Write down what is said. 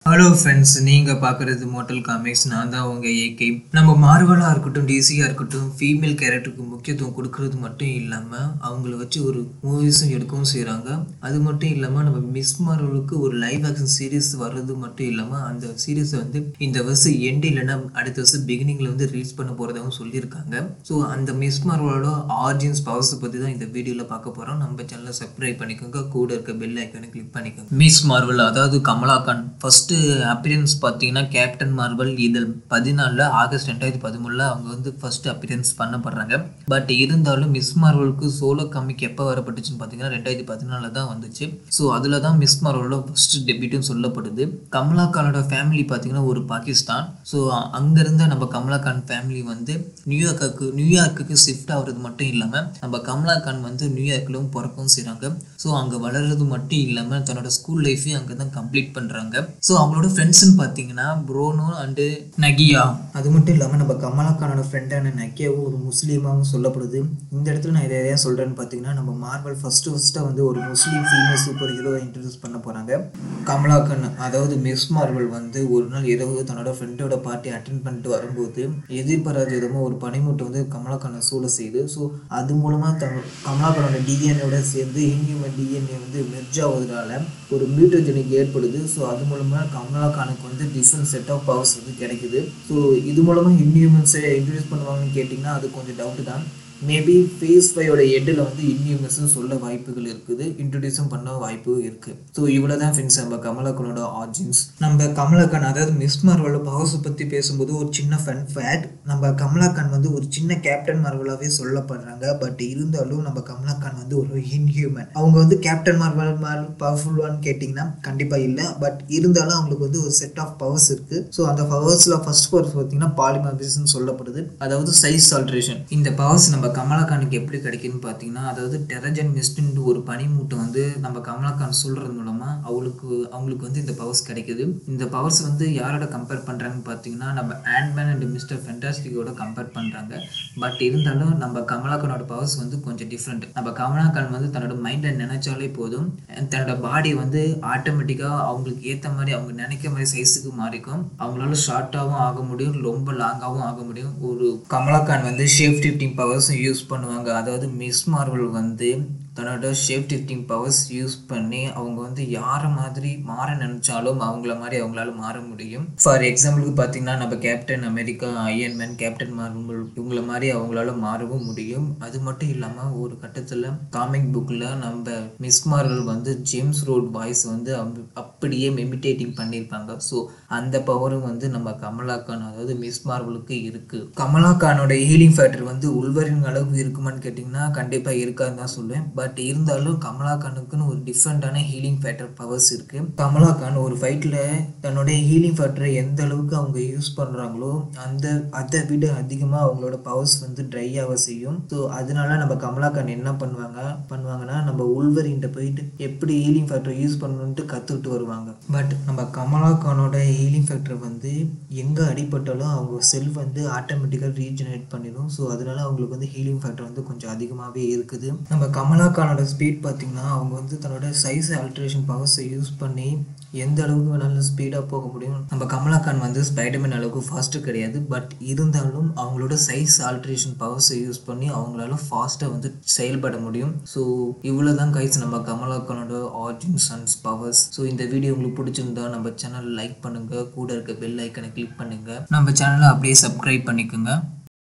hello friends நீங்கள் பார்க்குறது motel comics நான் தான் உங்கள் ஏகே நம்ம மார்வலாக இருக்கட்டும் டிசியாக இருக்கட்டும் ஃபீமேல் கேரக்டருக்கு முக்கியத்துவம் கொடுக்கறது மட்டும் இல்லாமல் அவங்கள வச்சு ஒரு மூவிஸும் எடுக்கவும் செய்கிறாங்க அது மட்டும் இல்லாமல் நம்ம மிஸ் மார்வலுக்கு ஒரு லைவ் ஆக்ஷன் சீரிஸ் வர்றது மட்டும் இல்லாமல் அந்த சீரிஸை வந்து இந்த வருஷம் எண்டு இல்லைன்னா அடுத்த வருஷம் பிகினிங்கில் வந்து ரிலீஸ் பண்ண போகிறதாகவும் சொல்லியிருக்காங்க ஸோ அந்த மிஸ் மார்வலோட ஆர்ஜின்ஸ் பவர்ஸை பற்றி தான் இந்த வீடியோவில் பார்க்க போகிறோம் நம்ம சேனலை சப்ஸ்கிரைப் பண்ணிக்கோங்க கூட இருக்க பெல் ஐக்கானை கிளிக் பண்ணிக்கோங்க மிஸ் மார்வல் அதாவது கமலா கான் ஃபர்ஸ்ட் அப்பியரன்ஸ் பார்த்தீங்கன்னா கேப்டன் மார்வல் இதழ் பதினாலில் ஆகஸ்ட் ரெண்டாயிரத்தி பதிமூணில் அவங்க வந்து ஃபர்ஸ்ட் அப்பியரன்ஸ் பண்ணப்படுறாங்க பட் இருந்தாலும் மிஸ் மார்வலுக்கு சோலோ காமிக் எப்போ வரப்பட்டுச்சுன்னு பார்த்தீங்கன்னா ரெண்டாயிரத்தி பதினாலில் தான் வந்துச்சு ஸோ அதில் தான் மிஸ் மார்வலோட ஃபர்ஸ்ட் டெபியூட்டும் சொல்லப்படுது கமலா கானோட ஃபேமிலி பார்த்தீங்கன்னா ஒரு பாகிஸ்தான் ஸோ அங்கேருந்து நம்ம கமலா கான் ஃபேமிலி வந்து நியூயார்க்கு நியூயார்க்குக்கு ஷிஃப்ட் ஆகுறது மட்டும் இல்லாமல் நம்ம கமலா கான் வந்து நியூயார்க்லும் பிறக்கவும் செய்கிறாங்க ஸோ அங்கே வளர்றது மட்டும் இல்லாமல் தன்னோட ஸ்கூல் லைஃபையும் அங்கே தான் கம்ப்ளீட் பண்ணுறாங்க ஸோ அவங்களோட ஃப்ரெண்ட்ஸ்னு பார்த்தீங்கன்னா ப்ரோனோ அண்டு நகியா அது மட்டும் இல்லாமல் நம்ம கமலா கானோட ஃப்ரெண்டான நக்கியாவும் ஒரு முஸ்லீமாகவும் சொல்லப்படுது இந்த இடத்துல நான் இதை எதையா சொல்கிறேன்னு பார்த்தீங்கன்னா நம்ம மார்வல் ஃபஸ்ட்டு ஃபஸ்ட்டாக வந்து ஒரு முஸ்லீம் ஃபீமேல் சூப்பர் ஹீரோவை இன்ட்ரடியூஸ் பண்ண போகிறாங்க கமலா கான் அதாவது மிஸ் மார்வல் வந்து ஒரு நாள் இரவு தன்னோட ஃப்ரெண்டோட பார்ட்டி அட்டென்ட் பண்ணிட்டு வரும்போது எதிர்பாராத விதமாக ஒரு பனிமூட்டை வந்து கமலா கானை சூழ செய்யுது ஸோ அது மூலமாக தன் கமலா கானோட டிஎன்ஏவோட சேர்ந்து இன்ஹியூமன் டிஎன்ஏ வந்து மெர்ஜ் ஆகுறதுனால ஒரு மியூட்டோஜெனிக் ஏற்படுது ஸோ அது மூலமாக கமலா கானுக்கு வந்து டிஃப்ரெண்ட் செட் ஆஃப் பவர்ஸ் வந்து கிடைக்குது ஸோ இது மூலமாக இன்ஹியூமன்ஸை இன்ட்ரடியூஸ் பண்ணுவாங்கன்னு கேட்டிங்கன்னா அது கொஞ்சம் டவுட்டு தான் மேபி ஃபேஸ் ஃபைவோட எட்டில் வந்து இன்ஹியூமன்ஸும் சொல்ல வாய்ப்புகள் இருக்குது இன்ட்ரடியூஸும் பண்ண வாய்ப்பு இருக்குது ஸோ இவ்வளோ தான் ஃப்ரெண்ட்ஸ் நம்ம கமலக்கனோட ஆர்ஜின்ஸ் நம்ம கமலக்கன் அதாவது மிஸ் மார்வலோட பவர்ஸை பற்றி பேசும்போது ஒரு சின்ன ஃபன் ஃபேக்ட் நம்ம கமலாக்கான் வந்து ஒரு சின்ன கேப்டன் மார்வலாகவே சொல்லப்படுறாங்க பட் இருந்தாலும் நம்ம கமலாக்கான் வந்து ஒரு இன்ஹியூமன் அவங்க வந்து கேப்டன் மார்வல் மாதிரி பவர்ஃபுல்லான்னு கேட்டிங்கன்னா கண்டிப்பாக இல்லை பட் இருந்தாலும் அவங்களுக்கு வந்து ஒரு செட் ஆஃப் பவர்ஸ் இருக்குது ஸோ அந்த பவர்ஸில் ஃபர்ஸ்ட் பவர்ஸ் பார்த்தீங்கன்னா பாலிமாபிசம் சொல்லப்படுது அதாவது சைஸ் ஆல்ட்ரேஷன் இந்த பவர்ஸ் நம்ம கமலாக்கானுக்கு எப்படி கிடைக்குன்னு பார்த்தீங்கன்னா அதாவது டெரஜன் மிஸ்ட்னு ஒரு பனிமூட்டை வந்து நம்ம கமலாக்கான் சொல்கிறது மூலமாக அவளுக்கு அவங்களுக்கு வந்து இந்த பவர்ஸ் கிடைக்குது இந்த பவர்ஸ் வந்து யாரோட கம்பேர் பண்ணுறாங்கன்னு பார்த்தீங்கன்னா நம்ம ஆண்ட்மேன் அண்ட் மிஸ்டர் ஃபென்டாஸ்டிக்கோட கம்பேர் பண்ணுறாங்க பட் இருந்தாலும் நம்ம கமலாக்கானோட பவர்ஸ் வந்து கொஞ்சம் டிஃப்ரெண்ட் நம்ம கமலாக்கான் வந்து தன்னோட மைண்டை நினைச்சாலே போதும் தன்னோட பாடி வந்து ஆட்டோமேட்டிக்காக அவங்களுக்கு ஏற்ற மாதிரி அவங்க நினைக்கிற மாதிரி சைஸுக்கு மாறிக்கும் அவங்களால ஷார்ட்டாகவும் ஆக முடியும் ரொம்ப லாங்காகவும் ஆக முடியும் ஒரு கமலாக்கான் வந்து ஷேப் ஷிஃப்டிங் பவர்ஸும் யூஸ் பண்ணுவாங்க அதாவது மிஸ் மார்வல் வந்து தன்னோட ஷேப் ஷிஃப்டிங் பவர்ஸ் யூஸ் பண்ணி அவங்க வந்து யாரை மாதிரி மாற நினைச்சாலும் அவங்கள மாதிரி அவங்களால மாற முடியும் ஃபார் எக்ஸாம்பிளுக்கு பார்த்தீங்கன்னா நம்ம Captain America Iron Man Captain Marvel இவங்கள மாதிரி அவங்களால மாறவும் முடியும் அது மட்டும் இல்லாமல் ஒரு கட்டத்தில் காமிக் புக்கில் நம்ம மிஸ் மார்வல் வந்து ஜேம்ஸ் ரோட் வாய்ஸ் வந்து அப்- அப்படியே மெமிடேட்டிங் பண்ணியிருப்பாங்க ஸோ அந்த பவரும் வந்து நம்ம கமலா கான் அதாவது மிஸ் மார்வலுக்கு இருக்கு கமலா கானோட ஹீலிங் ஃபேக்டர் வந்து உள்வரின் அளவுக்கு இருக்குமான்னு கேட்டிங்கன்னா கண்டிப்பாக இருக்காதுன்னு தான் சொல்லுவேன் பட் இருந்தாலும் கமலா கானுக்குன்னு ஒரு டிஃப்ரெண்ட்டான ஹீலிங் ஃபேக்டர் பவர்ஸ் இருக்கு கமலா கான் ஒரு ஃபைட்டில் தன்னுடைய ஹீலிங் ஃபேக்டரை எந்த அளவுக்கு அவங்க யூஸ் பண்ணுறாங்களோ அந்த அதை விட அதிகமாக அவங்களோட பவர்ஸ் வந்து ட்ரை ஆக செய்யும் ஸோ அதனால நம்ம கமலா கான் என்ன பண்ணுவாங்க பண்ணுவாங்கன்னா நம்ம உள்வரின்ட்ட போயிட்டு எப்படி ஹீலிங் ஃபேக்டரை யூஸ் பண்ணணுன்ட்டு கற்றுக்கிட்டு வருவாங்க பட் நம்ம கமலா கானோட ஹீலிங் ஃபேக்டர் வந்து எங்கே அடிபட்டாலும் அவங்க செல் வந்து ஆட்டோமேட்டிக்காக ரீஜெனரேட் பண்ணிடும் ஸோ அதனால அவங்களுக்கு வந்து ஹீலிங் ஃபேக்டர் வந்து கொஞ்சம் அதிகமாகவே இருக்குது நம்ம கமலா கானோட ஸ்பீட் பார்த்தீங்கன்னா அவங்க வந்து தன்னோட சைஸ் ஆல்ட்ரேஷன் பவர்ஸை யூஸ் பண்ணி எந்த அளவுக்கு வேணாலும் ஸ்பீடாக போக முடியும் நம்ம கமலா கான் வந்து ஸ்பைடர்மேன் அளவுக்கு ஃபாஸ்ட்டு கிடையாது பட் இருந்தாலும் அவங்களோட சைஸ் ஆல்ட்ரேஷன் பவர்ஸை யூஸ் பண்ணி அவங்களால ஃபாஸ்ட்டாக வந்து செயல்பட முடியும் ஸோ இவ்வளோ தான் கைஸ் நம்ம கமலா கானோட ஆர்ஜின்ஸ் அண்ட் பவர்ஸ் ஸோ இந்த வீடியோ உங்களுக்கு பிடிச்சிருந்தா நம்ம சேனல் லைக் பண்ணுங்க கூட இருக்க பெல் ஐக்கனை கிளிக் பண்ணுங்க நம்ம சேனலை அப்படியே சப்ஸ்கிரைப் பண்ணிக்கோங்க